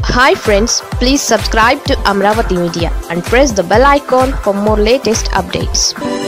hi friends please subscribe to Amaravati media and press the bell icon for more latest updates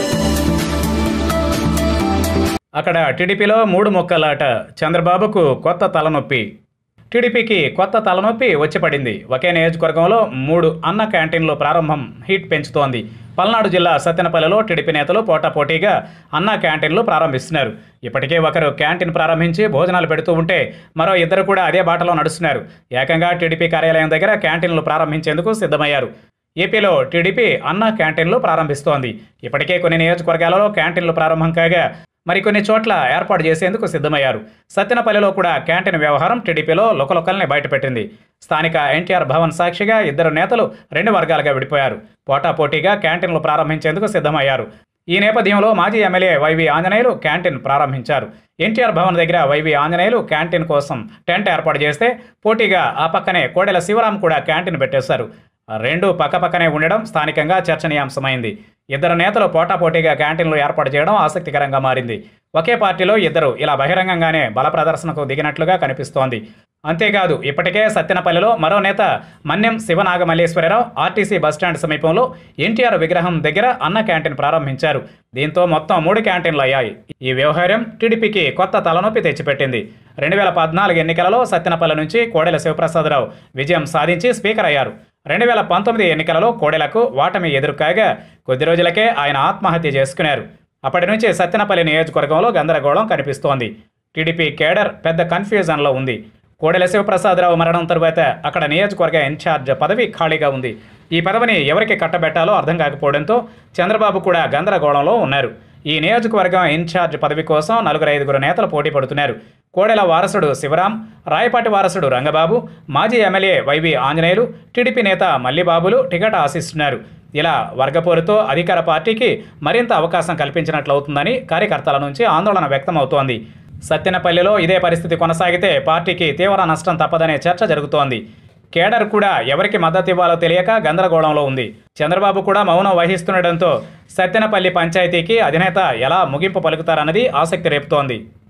అక్కడ టీడీపీలో మూడు మొక్కలాట చంద్రబాబుకు కొత్త తలనొప్పి టీడీపీకి కొత్త తలనొప్పి వచ్చి పడింది ఒకే నియోజకవర్గంలో మూడు అన్న క్యాంటీన్లు ప్రారంభం హీట్ పెంచుతోంది పల్నాడు జిల్లా సత్తెనపల్లిలో టీడీపీ నేతలు పోటాపోటీగా అన్న క్యాంటీన్లు ప్రారంభిస్తున్నారు ఇప్పటికే ఒకరు క్యాంటీన్ ప్రారంభించి భోజనాలు పెడుతూ ఉంటే మరో ఇద్దరు కూడా అదే బాటలో నడుస్తున్నారు ఏకంగా టీడీపీ కార్యాలయం దగ్గర క్యాంటీన్లు ప్రారంభించేందుకు సిద్ధమయ్యారు ఏపీలో టీడీపీ అన్న క్యాంటీన్లు ప్రారంభిస్తోంది ఇప్పటికే కొన్ని నియోజకవర్గాలలో క్యాంటీన్లు ప్రారంభం కాగా మరికొన్ని చోట్ల ఏర్పాటు చేసేందుకు సిద్ధమయ్యారు సత్తెనపల్లిలో కూడా క్యాంటీన్ వ్యవహారం టీడీపీలో లొకలొకల్ని బయటపెట్టింది స్థానిక ఎన్టీఆర్ భవన్ సాక్షిగా ఇద్దరు నేతలు రెండు వర్గాలుగా విడిపోయారు పోటాపోటీగా క్యాంటీన్లు ప్రారంభించేందుకు సిద్ధమయ్యారు ఈ నేపథ్యంలో మాజీ ఎమ్మెల్యే వైవి ఆంజనేయులు క్యాంటీన్ ప్రారంభించారు ఎన్టీఆర్ భవన్ దగ్గర వైవి ఆంజనేయులు క్యాంటీన్ కోసం టెంట్ ఏర్పాటు చేస్తే పోటీగా ఆ పక్కనే కోడెల శివరాం కూడా క్యాంటీన్ పెట్టేశారు రెండు పక్కపక్కనే ఉండడం స్థానికంగా చర్చనీయాంశమైంది ఇద్దరు నేతలు పోటాపోటీగా క్యాంటీన్లు ఏర్పాటు చేయడం ఆసక్తికరంగా మారింది ఒకే పార్టీలో ఇద్దరు ఇలా బహిరంగంగానే బల ప్రదర్శనకు దిగినట్లుగా కనిపిస్తోంది అంతేకాదు ఇప్పటికే సత్తెనపల్లిలో మరో నేత మన్యం శివనాగమల్లేశ్వరరావు ఆర్టీసీ బస్టాండ్ సమీపంలో ఎన్టీఆర్ విగ్రహం దగ్గర అన్న క్యాంటీన్ ప్రారంభించారు దీంతో మొత్తం మూడు క్యాంటీన్లు అయ్యాయి ఈ వ్యవహారం టీడీపీకి కొత్త తలనొప్పి తెచ్చిపెట్టింది రెండు వేల పద్నాలుగు ఎన్నికలలో సత్తెనపల్లి నుంచి కోడెల శివప్రసాదరావు విజయం సాధించి స్పీకర్ అయ్యారు రెండు వేల పంతొమ్మిది ఎన్నికలలో కోడెలకు వాటమి ఎదురుకాగా కొద్ది రోజులకే ఆయన ఆత్మహత్య చేసుకున్నారు అప్పటి నుంచి సత్తెనపల్లి నియోజకవర్గంలో గందరగోళం కనిపిస్తోంది టీడీపీ కేడర్ పెద్ద కన్ఫ్యూజన్లో ఉంది కోడెల శివప్రసాదరావు మరణం తరువాత అక్కడ నియోజకవర్గ ఇన్ఛార్జ్ పదవి ఖాళీగా ఉంది ఈ పదవిని ఎవరికి కట్టబెట్టాలో అర్థం కాకపోవడంతో చంద్రబాబు కూడా గందరగోళంలో ఉన్నారు ఈ నియోజకవర్గం ఇన్ఛార్జ్ పదవి కోసం నలుగురు ఐదుగురు నేతలు పోటీ పడుతున్నారు కోడెల వారసుడు శివరాం రాయపాటి వారసుడు రంగబాబు మాజీ ఎమ్మెల్యే వైవి ఆంజనేయులు టీడీపీ నేత మల్లిబాబులు టికెట్ ఆశిస్తున్నారు ఇలా వర్గపోరుతో అధికార పార్టీకి మరింత అవకాశం కల్పించినట్లవుతుందని కార్యకర్తల నుంచి ఆందోళన వ్యక్తమవుతోంది సత్తెనపల్లిలో ఇదే పరిస్థితి కొనసాగితే పార్టీకి తీవ్ర నష్టం తప్పదనే చర్చ జరుగుతోంది కేడర్ కూడా ఎవరికి మద్దతు ఇవ్వాలో తెలియక గందరగోళంలో ఉంది చంద్రబాబు కూడా మౌనం వహిస్తుండటంతో సత్తెనపల్లి పంచాయతీకి అధినేత ఎలా ముగింపు పలుకుతారన్నది ఆసక్తి రేపుతోంది